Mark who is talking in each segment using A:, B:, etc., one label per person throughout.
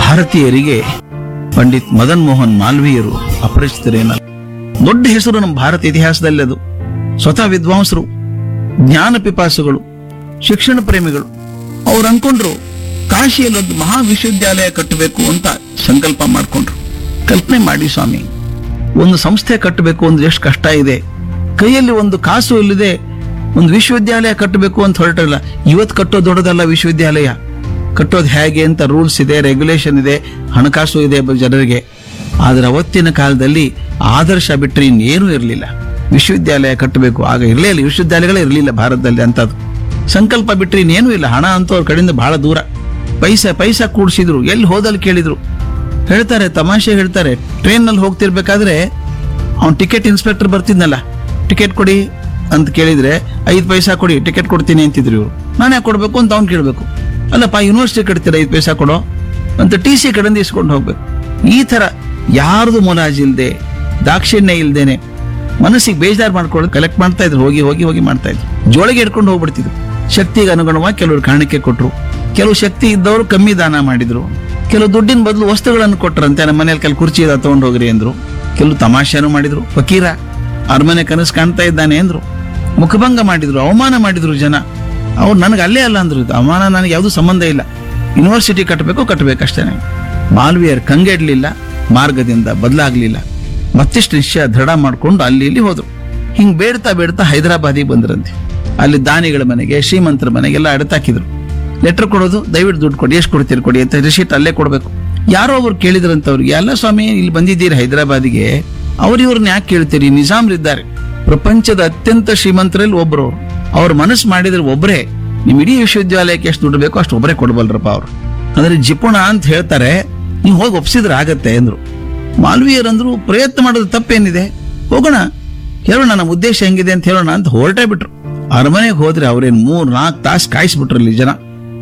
A: ಭಾರತೀಯರಿಗೆ ಪಂಡಿತ್ ಮದನ್ ಮೋಹನ್ ಮಾಲ್ವೀಯರು ಅಪರಿಚಿತರೇನಲ್ಲ ದೊಡ್ಡ ಹೆಸರು ನಮ್ಮ ಭಾರತ ಇತಿಹಾಸದಲ್ಲಿ ಅದು ಸ್ವತಃ ವಿದ್ವಾಂಸರು ಜ್ಞಾನ ಪಿಪಾಸುಗಳು ಶಿಕ್ಷಣ ಪ್ರೇಮಿಗಳು ಅವ್ರು ಅನ್ಕೊಂಡ್ರು ಕಾಶಿಯಲ್ಲಿ ಒಂದು ಮಹಾ ವಿಶ್ವವಿದ್ಯಾಲಯ ಕಟ್ಟಬೇಕು ಅಂತ ಸಂಕಲ್ಪ ಮಾಡ್ಕೊಂಡ್ರು ಕಲ್ಪನೆ ಮಾಡಿ ಸ್ವಾಮಿ ಒಂದು ಸಂಸ್ಥೆ ಕಟ್ಟಬೇಕು ಅಂದ್ರೆ ಎಷ್ಟು ಕಷ್ಟ ಇದೆ ಕೈಯಲ್ಲಿ ಒಂದು ಕಾಸು ಇಲ್ಲದೆ ಒಂದು ವಿಶ್ವವಿದ್ಯಾಲಯ ಕಟ್ಟಬೇಕು ಅಂತ ಹೊರಟಲ್ಲ ಇವತ್ತು ಕಟ್ಟೋದು ದೊಡ್ಡದಲ್ಲ ವಿಶ್ವವಿದ್ಯಾಲಯ ಕಟ್ಟೋದು ಹೇಗೆ ಅಂತ ರೂಲ್ಸ್ ಇದೆ ರೆಗ್ಯುಲೇಷನ್ ಇದೆ ಹಣಕಾಸು ಇದೆ ಬ- ಜನರಿಗೆ ಆದ್ರೆ ಅವತ್ತಿನ ಕಾಲದಲ್ಲಿ ಆದರ್ಶ ಬಿಟ್ಟರೆ ಇನ್ನೇನೂ ಇರಲಿಲ್ಲ ವಿಶ್ವವಿದ್ಯಾಲಯ ಕಟ್ಟಬೇಕು ಆಗ ಇರಲೇ ಇಲ್ಲ ವಿಶ್ವವಿದ್ಯಾಲಯಗಳೇ ಇರಲಿಲ್ಲ ಭಾರತದಲ್ಲಿ ಅಂತದ್ದು ಸಂಕಲ್ಪ ಬಿಟ್ಟರೆ ಇನ್ನೇನೂ ಇಲ್ಲ ಹಣ ಅಂತೂ ಅವ್ರ ಕಡೆಯಿಂದ ಬಹಳ ದೂರ ಪೈಸಾ ಪೈಸಾ ಕೂಡಿಸಿದ್ರು ಎಲ್ಲಿ ಹೋದಲ್ಲಿ ಕೇಳಿದ್ರು ಹೇಳ್ತಾರೆ ತಮಾಷೆ ಹೇಳ್ತಾರೆ ಟ್ರೈನ್ನಲ್ಲಿ ಹೋಗ್ತಿರ್ಬೇಕಾದ್ರೆ ಅವ್ನು ಟಿಕೆಟ್ ಇನ್ಸ್ಪೆಕ್ಟರ್ ಬರ್ತಿದ್ನಲ್ಲ ಟಿಕೆಟ್ ಕೊಡಿ ಅಂತ ಕೇಳಿದ್ರೆ ಐದು ಪೈಸಾ ಕೊಡಿ ಟಿಕೆಟ್ ಕೊಡ್ತೀನಿ ಅಂತಿದ್ರು ಇವರು ನಾನು ಯಾಕೆ ಕೊಡಬೇಕು ಅಂತ ಅವ್ನು ಕೇಳಬೇಕು ಅಲ್ಲಪ್ಪ ಯೂನಿವರ್ಸಿಟಿ ಕಟ್ತೀರ ಐದು ಪೈಸಾ ಕೊಡೋ ಅಂತ ಟಿ ಸಿ ಕಡೆಯಿಂದ ಇಸ್ಕೊಂಡು ಹೋಗ್ಬೇಕು ಈ ತರ ಯಾರ್ದು ಮುಲಾಜಿಲ್ದೆ ದಾಕ್ಷಿಣ್ಯ ಇಲ್ದೇನೆ ಮನಸ್ಸಿಗೆ ಬೇಜಾರು ಮಾಡ್ಕೊಳ್ಳೋದು ಕಲೆಕ್ಟ್ ಮಾಡ್ತಾ ಇದ್ರು ಹೋಗಿ ಹೋಗಿ ಹೋಗಿ ಮಾಡ್ತಾ ಇದ್ರು ಜೋಳಿಗೆ ಹಿಡ್ಕೊಂಡು ಹೋಗ್ಬಿಡ್ತಿದ್ರು ಶಕ್ತಿಗೆ ಅನುಗುಣವಾಗಿ ಕೆಲವರು ಕಾಣಿಕೆ ಕೊಟ್ರು ಕೆಲವು ಶಕ್ತಿ ಇದ್ದವರು ಕಮ್ಮಿ ದಾನ ಮಾಡಿದ್ರು ಕೆಲವು ದುಡ್ಡಿನ ಬದಲು ವಸ್ತುಗಳನ್ನು ಕೊಟ್ರಂತೆ ನಮ್ಮ ಮನೇಲಿ ಕೆಲವು ಕುರ್ಚಿ ಇದ ತಗೊಂಡು ಹೋಗ್ರಿ ಅಂದ್ರು ಕೆಲವು ತಮಾಷೆನೂ ಮಾಡಿದ್ರು ಫಕೀರ ಅರಮನೆ ಕನಸು ಕಾಣ್ತಾ ಇದ್ದಾನೆ ಅಂದ್ರು ಮುಖಭಂಗ ಮಾಡಿದ್ರು ಅವಮಾನ ಮಾಡಿದ್ರು ಜನ ಅವ್ರು ನನಗೆ ಅಲ್ಲೇ ಅಲ್ಲ ಅಂದ್ರು ಇದು ಅವಮಾನ ನನಗೆ ಯಾವುದು ಸಂಬಂಧ ಇಲ್ಲ ಯೂನಿವರ್ಸಿಟಿ ಕಟ್ಟಬೇಕು ಕಟ್ಟಬೇಕಷ್ಟೇನೆ ಮಾಲ್ವಿಯರ್ ಕಂಗೆಡ್ಲಿಲ್ಲ ಮಾರ್ಗದಿಂದ ಬದಲಾಗ್ಲಿಲ್ಲ ಮತ್ತಿಷ್ಟು ನಿಶ್ಚಯ ದೃಢ ಮಾಡ್ಕೊಂಡು ಅಲ್ಲಿ ಇಲ್ಲಿ ಹೋದ್ರು ಹಿಂಗ್ ಬೇಡ್ತಾ ಬೇಡ್ತಾ ಹೈದರಾಬಾದಿಗೆ ಬಂದ್ರಂತೆ ಅಲ್ಲಿ ದಾನಿಗಳ ಮನೆಗೆ ಶ್ರೀಮಂತರ ಮನೆಗೆಲ್ಲ ಅಡತಾಕಿದ್ರು ಲೆಟರ್ ಕೊಡೋದು ದಯವಿಟ್ಟು ದುಡ್ಡು ಕೊಡಿ ಎಷ್ಟು ಕೊಡ್ತೀರಿ ಕೊಡಿ ಅಂತ ರಿಸೀಟ್ ಅಲ್ಲೇ ಕೊಡಬೇಕು ಯಾರೋ ಒಬ್ರು ಕೇಳಿದ್ರಂತ ಅವ್ರಿಗೆ ಎಲ್ಲ ಸ್ವಾಮಿ ಇಲ್ಲಿ ಬಂದಿದ್ದೀರಿ ಹೈದರಾಬಾದಿಗೆ ಅವ್ರು ಇವ್ರನ್ನ ಯಾಕೆ ಕೇಳ್ತೀರಿ ನಿಜಾಮ್ರಿದ್ದಾರೆ ಪ್ರಪಂಚದ ಅತ್ಯಂತ ಶ್ರೀಮಂತರಲ್ಲಿ ಒಬ್ರು ಅವ್ರು. ಅವ್ರ ಮನಸ್ಸು ಮಾಡಿದ್ರೆ ಒಬ್ಬರೇ ನಿಮ್ ಇಡೀ ವಿಶ್ವವಿದ್ಯಾಲಯಕ್ಕೆ ಎಷ್ಟು ದುಡ್ಡು ಬೇಕೋ ಅಷ್ಟು ಒಬ್ಬರೇ ಕೊಡಬಲ್ರಪ್ಪ ಅವ್ರು ಅಂದ್ರೆ ಜಿಪುಣ ಅಂತ ಹೇಳ್ತಾರೆ ನೀವು ಹೋಗಿ ಒಪ್ಸಿದ್ರೆ ಆಗತ್ತೆ ಅಂದ್ರು ಮಾಲ್ವೀಯರಂದ್ರು ಪ್ರಯತ್ನ ಮಾಡೋದು ತಪ್ಪೇನಿದೆ ಹೋಗೋಣ ಹೇಳೋಣ ನಮ್ಮ ಉದ್ದೇಶ ಹೆಂಗಿದೆ ಅಂತ ಹೇಳೋಣ ಅಂತ ಹೊರಟೇ ಬಿಟ್ರು ಅರಮನೆಗೆ ಹೋದ್ರೆ ಅವ್ರೇನ್ ಮೂರ್ ನಾಲ್ಕು ತಾಸು ಕಾಯಿಸ್ಬಿಟ್ರಲ್ಲಿ ಜನ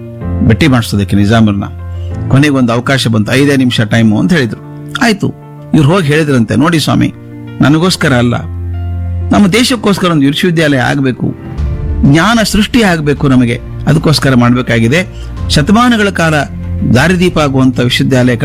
A: ಭೇಟಿ ಮಾಡಿಸೋದಕ್ಕೆ ನಿಜಾಮರ್ನ ಕೊನೆಗೊಂದು ಅವಕಾಶ ಬಂತು ಐದೇ ನಿಮಿಷ ಟೈಮು ಅಂತ ಹೇಳಿದ್ರು ಆಯ್ತು ಇವ್ರು ಹೋಗಿ ಹೇಳಿದ್ರಂತೆ ನೋಡಿ ಸ್ವಾಮಿ ನನಗೋಸ್ಕರ ಅಲ್ಲ ನಮ್ಮ ದೇಶಕ್ಕೋಸ್ಕರ ಒಂದು ವಿಶ್ವವಿದ್ಯಾಲಯ ಆಗಬೇಕು ಜ್ಞಾನ ಸೃಷ್ಟಿ ಆಗಬೇಕು ನಮಗೆ ಅದಕ್ಕೋಸ್ಕರ ಮಾಡಬೇಕಾಗಿದೆ ಶತಮಾನಗಳ ಕಾಲ ದಾರಿದೀಪ ಆಗುವಂತ ವಿಶ್ವವಿದ್ಯಾಲಯ